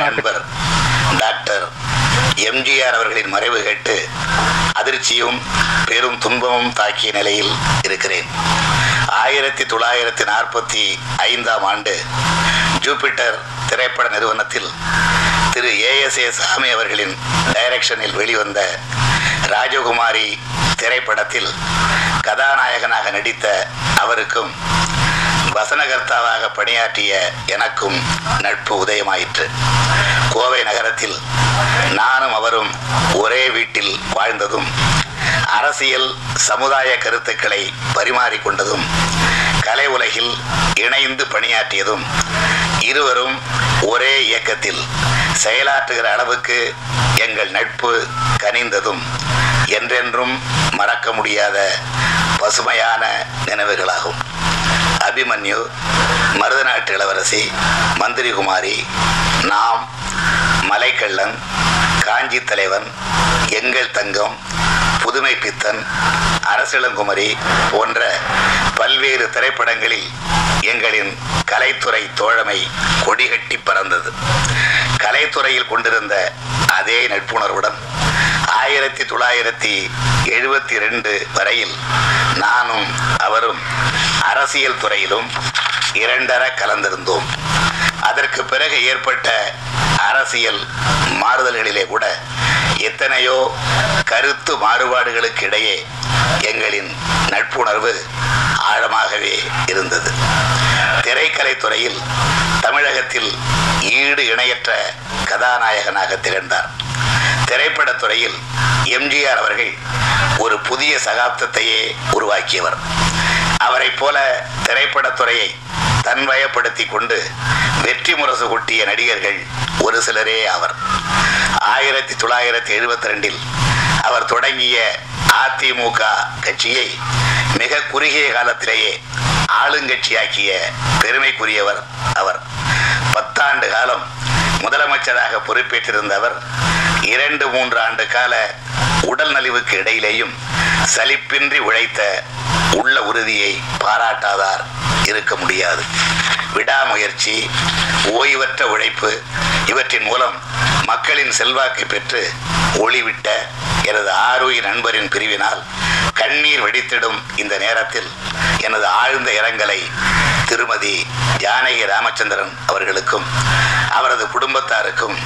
நண்பர் டாக்டர் எம்ஜிஆர் அவர்களின் மறைவு கேட்டு அதிர்ச்சியும் பெரும் துன்பமும் தாக்கிய நிலையில் இருக்கிறேன் ஆயிரத்தி தொள்ளாயிரத்தி நாற்பத்தி ஐந்தாம் ஆண்டு ஜூபிட்டர் திரைப்பட நிறுவனத்தில் திரு ஏஎஸ்ஏ சாமி அவர்களின் டைரக்ஷனில் வெளிவந்த ராஜகுமாரி திரைப்படத்தில் கதாநாயகனாக நடித்த அவருக்கும் வசனகர்த்தாவாக பணியாற்றிய எனக்கும் நட்பு உதயமாயிற்று கோவை நகரத்தில் நானும் அவரும் ஒரே வீட்டில் வாழ்ந்ததும் அரசியல் சமுதாய கருத்துக்களை பரிமாறிக்கொண்டதும் கலை உலகில் இணைந்து பணியாற்றியதும் இருவரும் ஒரே இயக்கத்தில் செயலாற்றுகிற அளவுக்கு எங்கள் நட்பு கனிந்ததும் என்றென்றும் மறக்க முடியாத பசுமையான நினைவுகளாகும் அபிமன்யு மருதநாட்டு இளவரசி மந்திரிகுமாரி நாம் மலைக்கள்ளன் காஞ்சி தலைவன் எங்கள் தங்கம் புதுமை பித்தன் அரசிளங்குமரி போன்ற பல்வேறு திரைப்படங்களில் எங்களின் கலைத்துறை தோழமை கொடிகட்டி பறந்தது கலைத்துறையில் கொண்டிருந்த அதே நட்புணர்வுடன் ஆயிரத்தி தொள்ளாயிரத்தி எழுபத்தி ரெண்டு வரையில் நானும் அவரும் அரசியல் துறையிலும் இரண்டர கலந்திருந்தோம் அதற்கு பிறகு ஏற்பட்ட அரசியல் மாறுதல்களிலே கூட எத்தனையோ கருத்து மாறுபாடுகளுக்கு இடையே எங்களின் நட்புணர்வு ஆழமாகவே இருந்தது திரைக்கலை துறையில் தமிழகத்தில் ஈடு இணையற்ற கதாநாயகனாக திகழ்ந்தார் திரைப்படத் துறையில் எம்ஜிஆர் அவர்கள் ஒரு புதிய சகாப்தத்தையே உருவாக்கியவர் அவரைப் போல திரைப்படத் துறையை தன்வயப்படுத்தி கொண்டு வெற்றி முரசு கொட்டிய நடிகர்கள் ஒரு சிலரே அவர் ஆயிரத்தி தொள்ளாயிரத்தி எழுபத்தி ரெண்டில் அவர் தொடங்கிய அதிமுக கட்சியை மிக குறுகிய காலத்திலேயே ஆளுங்கட்சியாக்கிய பெருமைக்குரியவர் அவர் பத்தாண்டு காலம் முதலமைச்சராக பொறுப்பேற்றிருந்த அவர் இரண்டு மூன்று ஆண்டு கால உடல் நலிவுக்கு இடையிலேயும் சலிப்பின்றி உழைத்த உள்ள உறுதியை பாராட்டாதார் இருக்க முடியாது விடாமுயற்சி ஓய்வற்ற உழைப்பு இவற்றின் மூலம் மக்களின் செல்வாக்கு பெற்று ஒளிவிட்ட எனது ஆரோக்கிய நண்பரின் பிரிவினால் கண்ணீர் வெடித்திடும் இந்த நேரத்தில் எனது ஆழ்ந்த இரங்கலை திருமதி ஜானகி ராமச்சந்திரன் அவர்களுக்கும் அவரது குடும்பத்தாருக்கும்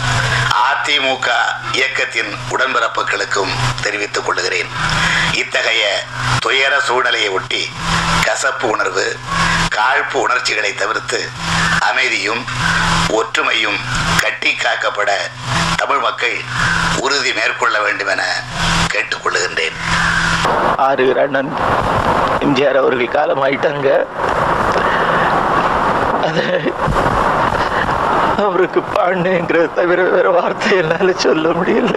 அதிமுக இயக்கத்தின் உடன்பிறப்புகளுக்கும் தெரிவித்துக் கொள்கிறேன் இத்தகைய துயர சூழ்நிலையை ஒட்டி கசப்பு உணர்வு காழ்ப்பு உணர்ச்சிகளை தவிர்த்து அமைதியும் ஒற்றுமையும் கட்டி காக்கப்பட தமிழ் மக்கள் உறுதி மேற்கொள்ள வேண்டும் என கேட்டுக்கொள்ளுகின்றேன் ஆறு அண்ணன் எம்ஜிஆர் அவர்கள் காலமாயிட்டாங்க அது அவருக்கு பாண்டுங்கிறத தவிர வேற வார்த்தை என்னால சொல்ல முடியல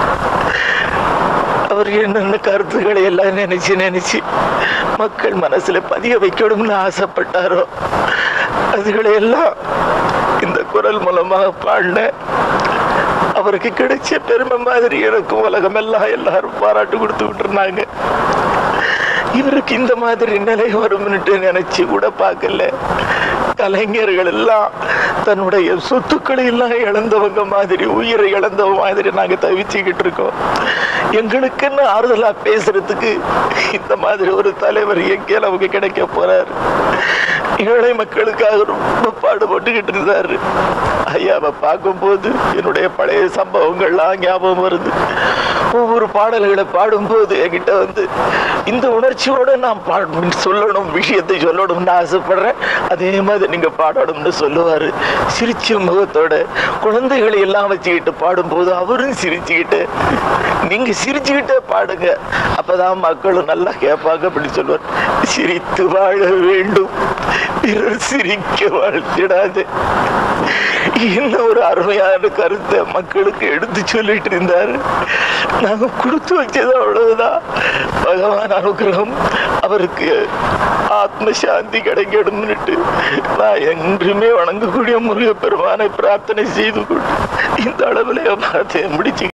அவர் என்னென்ன கருத்துக்களை எல்லாம் நினைச்சு நினைச்சு மக்கள் மனசுல பதிய வைக்கணும்னு ஆசைப்பட்டாரோ அதுகளை எல்லாம் இந்த குரல் மூலமாக பாடின அவருக்கு கிடைச்ச பெருமை மாதிரி எனக்கு உலகம் எல்லாம் எல்லாரும் பாராட்டு கொடுத்து இருந்தாங்க இவருக்கு இந்த மாதிரி நிலை வரும்னுட்டு நினைச்சு கூட பார்க்கல கலைஞர்கள் எல்லாம் தன்னுடைய சொத்துக்களை எல்லாம் இழந்தவங்க மாதிரி உயிரை இழந்தவங்க மாதிரி நாங்க தவிச்சுக்கிட்டு இருக்கோம் எங்களுக்குன்னு ஆறுதலா பேசுறதுக்கு இந்த மாதிரி ஒரு தலைவர் எங்கே நமக்கு கிடைக்க போறாரு ஏழை மக்களுக்காக ரொம்ப பாடுபட்டுக்கிட்டு இருந்தாரு ஐயாவை பார்க்கும்போது என்னுடைய பழைய சம்பவங்கள்லாம் ஞாபகம் வருது ஒவ்வொரு பாடல்களை பாடும்போது என்கிட்ட வந்து இந்த உணர்ச்சியோட நான் பாட சொல்லணும் விஷயத்தை சொல்லணும்னு ஆசைப்படுறேன் அதே மாதிரி நீங்க பாடணும்னு சொல்லுவாரு சிரிச்ச முகத்தோட குழந்தைகளை எல்லாம் வச்சுக்கிட்டு பாடும்போது அவரும் சிரிச்சுக்கிட்டு நீங்க சிரிச்சுக்கிட்டே பாடுங்க அப்பதான் மக்களும் நல்லா கேட்பாங்க அப்படின்னு சொல்லுவார் சிரித்து வாழ வேண்டும் பிறர் சிரிக்க வாழ்த்திடாது என்ன ஒரு அருமையான கருத்தை மக்களுக்கு எடுத்து சொல்லிட்டு இருந்தாரு நாங்க கொடுத்து வச்சது அவ்வளவுதான் பகவான் அனுகிரகம் அவருக்கு ஆத்ம சாந்தி கிடைக்கணும்னுட்டு நான் என்றுமே வணங்கக்கூடிய முருக பெருமானை பிரார்த்தனை செய்து கொண்டு இந்த அளவுல பார்த்தேன் முடிச்சு